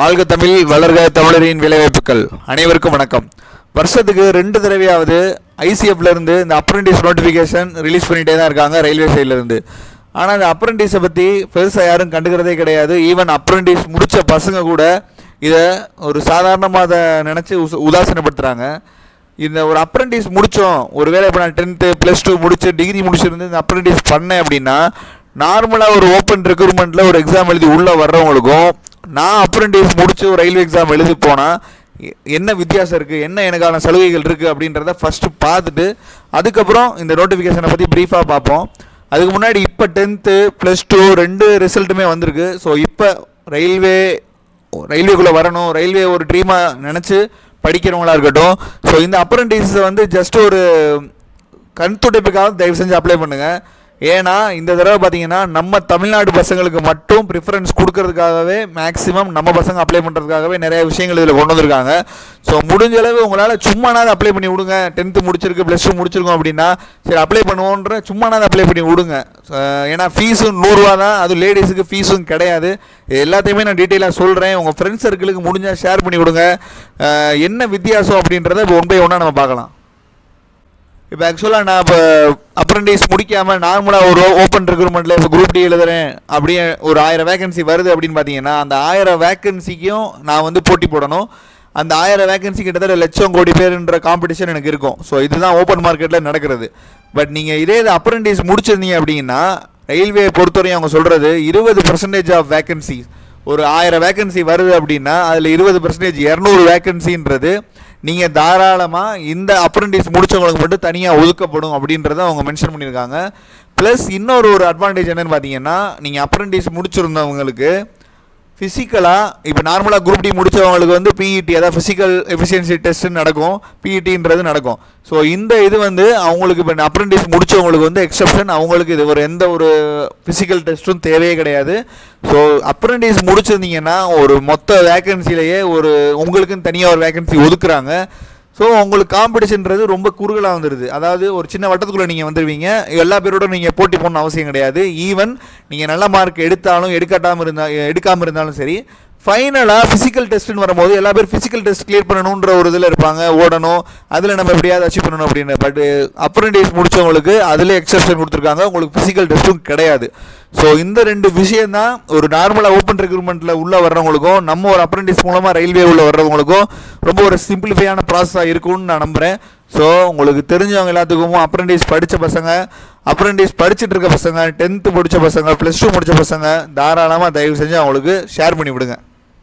வாழ்க தமிழ் வளர்க தமிழரின் வேலைவாய்ப்புகள் அனைவருக்கும் வணக்கம் வருஷத்துக்கு ரெண்டு தடவையாவது ஐசிஎஃப்ல இருந்து இந்த அப்ரெண்டிஸ் நோட்டிஃபிகேஷன் ரிலீஸ் பண்ணிட்டே தான் இருக்காங்க ரயில்வே சைடில் இருந்து ஆனால் இந்த அப்ரெண்டிஸை பற்றி பெருசாக யாரும் கண்டுக்கிறதே கிடையாது ஈவன் அப்ரெண்டிஸ் முடித்த பசங்க கூட இதை ஒரு சாதாரணமாக அதை நினச்சி உதாசீனப்படுத்துகிறாங்க இந்த ஒரு அப்ரெண்டிஸ் முடித்தோம் ஒருவேளை இப்போ நான் டென்த்து ப்ளஸ் டூ முடிச்சு டிகிரி முடிச்சிருந்து இந்த அப்ரெண்டிஸ் பண்ணேன் அப்படின்னா நார்மலாக ஒரு ஓப்பன் ரெக்ரூட்மெண்ட்டில் ஒரு எக்ஸாம் எழுதி உள்ளே வர்றவங்களுக்கும் நான் அப்ரெண்டிஸ் முடிச்சு ஒரு ரயில்வே எக்ஸாம் எழுதி போனால் எ- என்ன வித்தியாசம் இருக்குது என்ன எனக்கான சலுகைகள் இருக்குது அப்படின்றத ஃபஸ்ட்டு பார்த்துட்டு அதுக்கப்புறம் இந்த நோட்டிஃபிகேஷனை பற்றி ப்ரீஃபாக பார்ப்போம் அதுக்கு முன்னாடி இப்போ டென்த்து ப்ளஸ் டூ ரெண்டு ரிசல்ட்டுமே வந்திருக்கு ஸோ இப்போ ரயில்வே ரயில்வேக்குள்ளே வரணும் ரயில்வே ஒரு ட்ரீமாக நினச்சி படிக்கிறவங்களா இருக்கட்டும் ஸோ இந்த அப்ரண்டிஸை வந்து ஜஸ்ட் ஒரு கண் துடைப்புக்காக தயவு செஞ்சு அப்ளை பண்ணுங்கள் ஏன்னா இந்த தடவை பார்த்தீங்கன்னா நம்ம தமிழ்நாடு பசங்களுக்கு மட்டும் ப்ரிஃபரன்ஸ் கொடுக்கறதுக்காகவே மேக்ஸிமம் நம்ம பசங்க அப்ளை பண்ணுறதுக்காகவே நிறைய விஷயங்கள் இதில் கொண்டு வந்திருக்காங்க ஸோ முடிஞ்ச அளவு உங்களால் சும்மானாவது அப்ளை பண்ணி விடுங்க டென்த்து முடிச்சிருக்கு ப்ளஸ் டூ முடிச்சிருக்கோம் அப்படின்னா சரி அப்ளை பண்ணுவோன்ற சும்மானாவது அப்ளை பண்ணி விடுங்க அஹ் ஏன்னா ஃபீஸும் நூறுரூவா தான் அதுவும் லேடிஸுக்கு ஃபீஸும் கிடையாது இது எல்லாத்தையுமே நான் டீட்டெயிலாக சொல்கிறேன் உங்கள் ஃப்ரெண்ட்ஸ் சர்க்கிளுக்கு முடிஞ்சால் ஷேர் பண்ணி விடுங்க அஹ் என்ன வித்தியாசம் அப்படின்றத இப்போ ஒன் பை ஒன்னாக நம்ம பார்க்கலாம் இப்போ ஆக்சுவலாக நான் இப்போ அப்ரண்டிஸ் முடிக்காமல் நார்மலாக ஒரு ஓப்பன் ரெக்ரூட்மெண்ட்டில் இப்போ குரூப் டி எழுதுறேன் அப்படியே ஒரு ஆயிரம் வேகன்சி வருது அப்படின்னு பார்த்தீங்கன்னா அந்த ஆயிரம் வேகன்சிக்கும் நான் வந்து போட்டி போடணும் அந்த ஆயிரம் வேகன்சி கிட்டத்தட்ட லட்சம் கோடி பேருன்ற காம்படிஷன் எனக்கு இருக்கும் ஸோ இதுதான் ஓப்பன் மார்க்கெட்டில் நடக்கிறது பட் நீங்கள் இதே இது அப்ரண்டிஸ் முடிச்சிருந்தீங்க அப்படின்னா ரயில்வே பொறுத்தவரையும் அவங்க சொல்கிறது இருபது பர்சன்டேஜ் ஆஃப் வேகன்சி ஒரு ஆயிரம் வேகன்சி வருது அப்படின்னா அதில் இருபது பர்சன்டேஜ் இரநூறு வேகன்சின்றது நீங்கள் தாராளமாக இந்த அப்ரண்டிஸ் முடிச்சவங்களுக்கு மட்டும் தனியாக ஒதுக்கப்படும் அப்படின்றத அவங்க மென்ஷன் பண்ணியிருக்காங்க ப்ளஸ் இன்னொரு ஒரு அட்வான்டேஜ் என்னன்னு பார்த்தீங்கன்னா நீங்கள் அப்ரண்டிஸ் முடிச்சிருந்தவங்களுக்கு ஃபிசிக்கலாக இப்போ நார்மலாக குரூப் டி முடிச்சவங்களுக்கு வந்து பிஇடி அதாவது ஃபிசிக்கல் எஃபிஷியன்சி டெஸ்ட் நடக்கும் பிஇடின்றது நடக்கும் ஸோ இந்த இது வந்து அவங்களுக்கு இப்போ அப்ரண்டிஸ் முடிச்சவங்களுக்கு வந்து எக்ஸப்ஷன் அவங்களுக்கு இது ஒரு எந்த ஒரு ஃபிசிக்கல் டெஸ்ட்டும் தேவையே கிடையாது ஸோ அப்ரண்டிஸ் முடிச்சிருந்தீங்கன்னா ஒரு மொத்த வேகன்சிலேயே ஒரு உங்களுக்குன்னு தனியாக ஒரு வேகன்சி ஒதுக்குறாங்க ஸோ உங்களுக்கு காம்படிஷன்றது ரொம்ப குறுகலாக வந்துடுது அதாவது ஒரு சின்ன வட்டத்துக்குள்ளே நீங்கள் வந்துடுவீங்க எல்லா பேரோட நீங்கள் போட்டி போடணும் அவசியம் கிடையாது ஈவன் நீங்கள் நல்ல மார்க் எடுத்தாலும் எடுக்காட்டாமல் இருந்தா எடுக்காமல் இருந்தாலும் சரி ஃபைனலாக ஃபிசிக்கல் டெஸ்ட்னு வரும்போது எல்லா பேர் ஃபிசிக்கல் டெஸ்ட் கிளியர் பண்ணணுன்ற ஒரு இதில் இருப்பாங்க ஓடணும் அதில் நம்ம எப்படியாவது அச்சீவ் பண்ணணும் அப்படின்னு பட் அப்ரண்டிஸ் முடிச்சவங்களுக்கு அதில் எக்ஸப்ஷன் கொடுத்துருக்காங்க உங்களுக்கு ஃபிசிக்கல் டெஸ்ட்டும் கிடையாது ஸோ இந்த ரெண்டு விஷயம் தான் ஒரு நார்மலாக ஓப்பன் ரெக்ரூட்மெண்ட்டில் உள்ளே வர்றவங்களுக்கும் நம்ம ஒரு அப்ரண்டிஸ் மூலமாக ரயில்வே உள்ள வர்றவங்களுக்கும் ரொம்ப ஒரு சிம்பிளிஃபையான ப்ராசஸாக இருக்கும்னு நான் நம்புகிறேன் ஸோ உங்களுக்கு தெரிஞ்சவங்க எல்லாத்துக்கும் அப்ரண்டிஸ் படித்த பசங்க அப்ரண்டிஸ் படிச்சுட்டு இருக்க பசங்க டென்த்து முடித்த பசங்க ப்ளஸ் டூ முடித்த பசங்க தாராளமாக தயவு செஞ்சு அவங்களுக்கு ஷேர் பண்ணி விடுங்க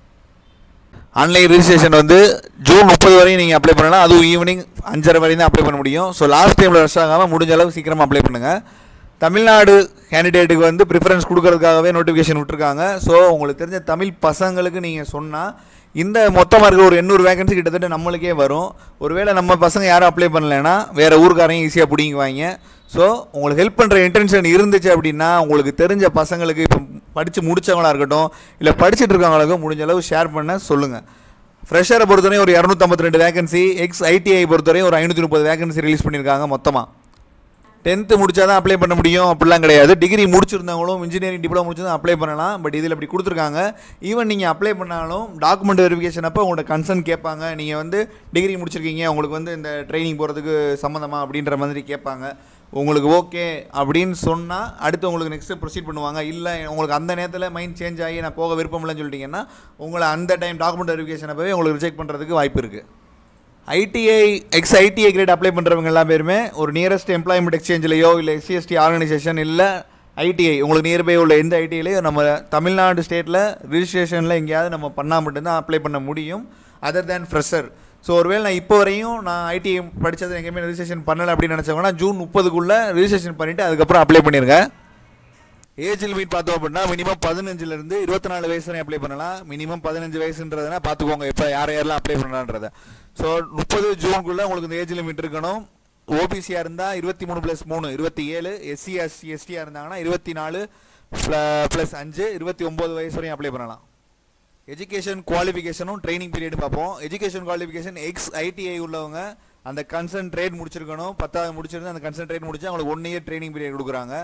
ஆன்லைன் ரிஜிஸ்ட்ரேஷன் வந்து ஜூன் முப்பது வரையும் நீங்கள் அப்ளை பண்ணலாம் அதுவும் ஈவினிங் அஞ்சரை வரையும் தான் அப்ளை பண்ண முடியும் ஸோ லாஸ்ட் டைமில் ரஷ் ஆகாமல் முடிஞ்ச அளவு சீக்கிரமாக அப்ளை பண்ணுங்கள் தமிழ்நாடு கேண்டிடேட்டுக்கு வந்து ப்ரிஃபரன்ஸ் கொடுக்கறதுக்காகவே நோட்டிஃபிகேஷன் விட்டுருக்காங்க ஸோ உங்களுக்கு தெரிஞ்ச தமிழ் பசங்களுக்கு நீங்கள் சொன்னால் இந்த மொத்தமாக இருக்கிற ஒரு எண்ணூறு வேகன்சி கிட்டத்தட்ட நம்மளுக்கே வரும் ஒருவேளை நம்ம பசங்க யாரும் அப்ளை பண்ணலைன்னா வேறு ஊர்க்காரையும் ஈஸியாக பிடிங்குவாங்க ஸோ உங்களுக்கு ஹெல்ப் பண்ணுற இன்டென்ஷன் இருந்துச்சு அப்படின்னா உங்களுக்கு தெரிஞ்ச பசங்களுக்கு இப்போ படித்து முடிச்சவங்களா இருக்கட்டும் இல்லை படிச்சுட்டு இருக்கவங்களுக்கும் முடிஞ்ச அளவு ஷேர் பண்ண சொல்லுங்கள் ஃப்ரெஷரை பொறுத்தவரையும் ஒரு இரநூத்தம்பத்தி ரெண்டு வேகன்சி எக்ஸ் ஐடிஐ பொறுத்தவரையும் ஒரு ஐநூற்றி முப்பது வேகன்சி ரிலீஸ் பண்ணியிருக்காங்க மொத்தமாக டென்த்து முடிச்சா தான் அப்ளை பண்ண முடியும் அப்படிலாம் கிடையாது டிகிரி முடிச்சிருந்தவங்களும் இன்ஜினியரிங் டிப்ளமோ முடிச்சதும் அப்ளை பண்ணலாம் பட் இதில் இப்படி கொடுத்துருக்காங்க ஈவன் நீங்கள் அப்ளை பண்ணாலும் டாக்குமெண்ட் வெரிஃபிகேஷன் அப்போ உங்களோட கன்சர்ன் கேட்பாங்க நீங்கள் வந்து டிகிரி முடிச்சிருக்கீங்க உங்களுக்கு வந்து இந்த ட்ரைனிங் போகிறதுக்கு சம்மந்தமா அப்படின்ற மாதிரி கேட்பாங்க உங்களுக்கு ஓகே அப்படின்னு சொன்னால் அடுத்து உங்களுக்கு நெக்ஸ்ட்டு ப்ரொசீட் பண்ணுவாங்க இல்லை உங்களுக்கு அந்த நேரத்தில் மைண்ட் சேஞ்ச் ஆகி நான் போக விருப்பம் இல்லைன்னு சொல்லிட்டீங்கன்னா உங்களை அந்த டைம் டாக்குமெண்ட் வெரிஃபிகேஷன் அப்போவே உங்களுக்கு ரிஜெக்ட் பண்ணுறதுக்கு வாய்ப்பு இருக்குது ITI ex ITI grade apply பண்ணுறவங்க எல்லா பேருமே ஒரு நியரஸ்ட் எம்ப்ளாய்மெண்ட் எக்ஸ்சேஞ்சிலையோ இல்லை எஸ்சிஎஸ்டி ஆர்கனைசேஷன் இல்லை ஐடிஐ உங்களுக்கு நியர்பை உள்ள எந்த ஐடிஐலையும் நம்ம தமிழ்நாடு ஸ்டேட்டில் ரிஜிஸ்ட்ரேஷனில் எங்கேயாவது நம்ம பண்ணால் மட்டும்தான் அப்ளை பண்ண முடியும் அதர் தேன் ஃப்ரெஷர் ஸோ ஒருவேளை நான் இப்போ வரையும் நான் ஐடிஐ படித்தது எங்கேயுமே ரிஜிஸ்ட்ரேஷன் பண்ணலை அப்படின்னு நினச்சவங்கன்னா ஜூன் முப்பதுக்குள்ளே ரிஜிஸ்ட்ரேஷன் பண்ணிவிட்டு அதுக்கப்புறம் அப்ளை பண்ணிடுங்க ஏஜ் லிமிட் பார்த்தோம் அப்படின்னா மினிமம் பதினஞ்சுலேருந்து இருபத்தி நாலு வயசு வரையும் அப்ளை பண்ணலாம் மினிமம் பதினஞ்சு வயசுன்றதுனா பார்த்துக்கோங்க எப்போ யார் யாரெல்லாம் அப்ளை பண்ணலான்றத ஸோ முப்பது ஜூனுக்குள்ளே உங்களுக்கு இந்த ஏஜ் லிமிட் இருக்கணும் ஓபிசியாக இருந்தால் இருபத்தி மூணு ப்ளஸ் மூணு இருபத்தி ஏழு எஸ்சி எஸ்சி எஸ்டியாக இருந்தாங்கன்னா இருபத்தி நாலு ப்ளஸ் அஞ்சு இருபத்தி ஒம்பது வயசு வரையும் அப்ளை பண்ணலாம் எஜுகேஷன் குவாலிஃபிகேஷனும் ட்ரைனிங் பீரியடும் பார்ப்போம் எஜுகேஷன் குவாலிஃபிகேஷன் எக்ஸ் ஐடிஐ உள்ளவங்க அந்த கன்சர்ன் ட்ரேட் முடிச்சிருக்கணும் பத்தாவது முடிச்சிருந்து அந்த கன்சர்ன் ட்ரேட் முடிச்சு அவங்களுக்கு ஒன் இயர் ட்ரைனிங் பீரியட் கொடுக்குறாங்க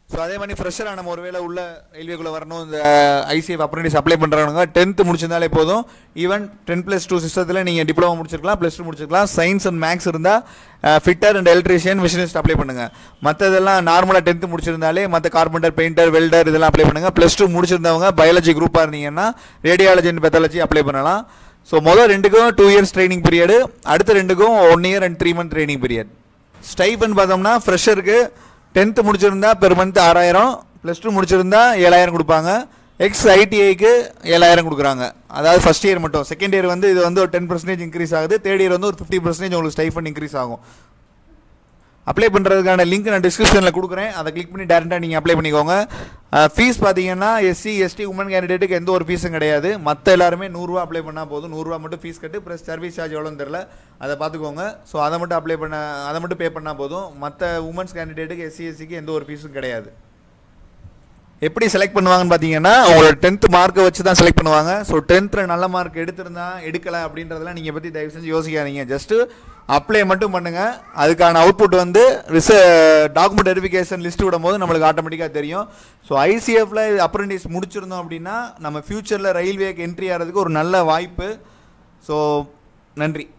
ஸோ அதே மாதிரி ஃப்ரெஷராக நம்ம ஒருவேளை உள்ள ரயில்வேக்குள்ளே வரணும் இந்த ஐசிஎஃப் அப்ரண்டிஸ் அப்ளை பண்ணுறவங்க டென்த்து முடிச்சிருந்தாலே போதும் ஈவன் டென் ப்ளஸ் டூ சிஸ்டத்தில் நீங்கள் டிப்ளமோ முடிச்சிருக்கலாம் ப்ளஸ் டூ முடிச்சிருக்கலாம் சயின்ஸ் அண்ட் மேக்ஸ் இருந்தால் fitter and electrician machinist apply பண்ணுங்கள் மற்றதெல்லாம் நார்மலாக டென்த்து முடிச்சிருந்தாலே மற்ற கார்பெண்டர் பெயிண்டர் வெல்டர் இதெல்லாம் அப்ளை பண்ணுங்கள் ப்ளஸ் டூ முடிச்சிருந்தவங்க பயாலஜி குரூப்பாக இருந்தீங்கன்னா ரேடியாலஜி அண்ட் பெத்தாலஜி அப்ளை பண்ணலாம் ஸோ மொதல் ரெண்டுக்கும் டூ இயர்ஸ் ட்ரைனிங் பீரியடு அடுத்த ரெண்டுக்கும் one year and three month training period stipend பார்த்தோம்னா ஃப்ரெஷருக்கு டென்த்து முடிச்சிருந்தா பெர் மந்த் ஆறாயிரம் ப்ளஸ் டூ முடிச்சிருந்தா ஏழாயிரம் கொடுப்பாங்க எக்ஸ் ஐடிஐக்கு ஏழாயிரம் கொடுக்குறாங்க அதாவது ஃபஸ்ட் இயர் மட்டும் செகண்ட் இயர் வந்து இது வந்து ஒரு டென் பர்சன்டேஜ் இன்க்ரீஸ் ஆகுது தேர்ட் இயர் வந்து ஒரு ஃபிஃப்டி பர்சன்டேஜ் உங்களுக்கு ஸ்டைஃபன் இன்க்ரீஸ் ஆகும் அப்ளை பண்ணுறதுக்கான லிங்க் நான் டிஸ்கிரிப்ஷனில் கொடுக்குறேன் அதை கிளிக் பண்ணி டேரெக்டாக நீங்கள் அப்ளை பண்ணிக்கோங்க ஃபீஸ் பார்த்தீங்கன்னா எஸ்சி எஸ்டி உமன் கேண்டிடேட்டுக்கு எந்த ஒரு ஃபீஸும் கிடையாது மற்ற எல்லாருமே நூறுரூவா அப்ளை பண்ணால் போதும் நூறுரூவா மட்டும் ஃபீஸ் கட்டு ப்ளஸ் சர்வீஸ் சார்ஜ் எவ்வளோன்னு தெரில அதை பார்த்துக்கோங்க ஸோ அதை மட்டும் அப்ளை பண்ண அதை மட்டும் பே பண்ணால் போதும் மற்ற உமன்ஸ் கேண்டிடேட்டுக்கு எஸ்சி எஸ்சிக்கு எந்த ஒரு ஃபீஸும் கிடையாது எப்படி செலக்ட் பண்ணுவாங்கன்னு பார்த்தீங்கன்னா உங்களோட டென்த் மார்க்கை வச்சு தான் செலக்ட் பண்ணுவாங்க ஸோ டென்த்தில் நல்ல மார்க் எடுத்திருந்தா எடுக்கல அப்படின்றதெல்லாம் நீங்கள் பற்றி தயவு செஞ்சு யோசிக்காதீங்க ஜஸ்ட்டு அப்ளை மட்டும் பண்ணுங்கள் அதுக்கான அவுட்புட் வந்து ரிச டாக்குமெண்ட் வெரிஃபிகேஷன் லிஸ்ட் விடும்போது நம்மளுக்கு ஆட்டோமேட்டிக்காக தெரியும் ஸோ ஐசிஎஃப்ல அப்ரண்டிஸ் முடிச்சிருந்தோம் அப்படின்னா நம்ம ஃப்யூச்சரில் ரயில்வேக்கு என்ட்ரி ஆகிறதுக்கு ஒரு நல்ல வாய்ப்பு ஸோ நன்றி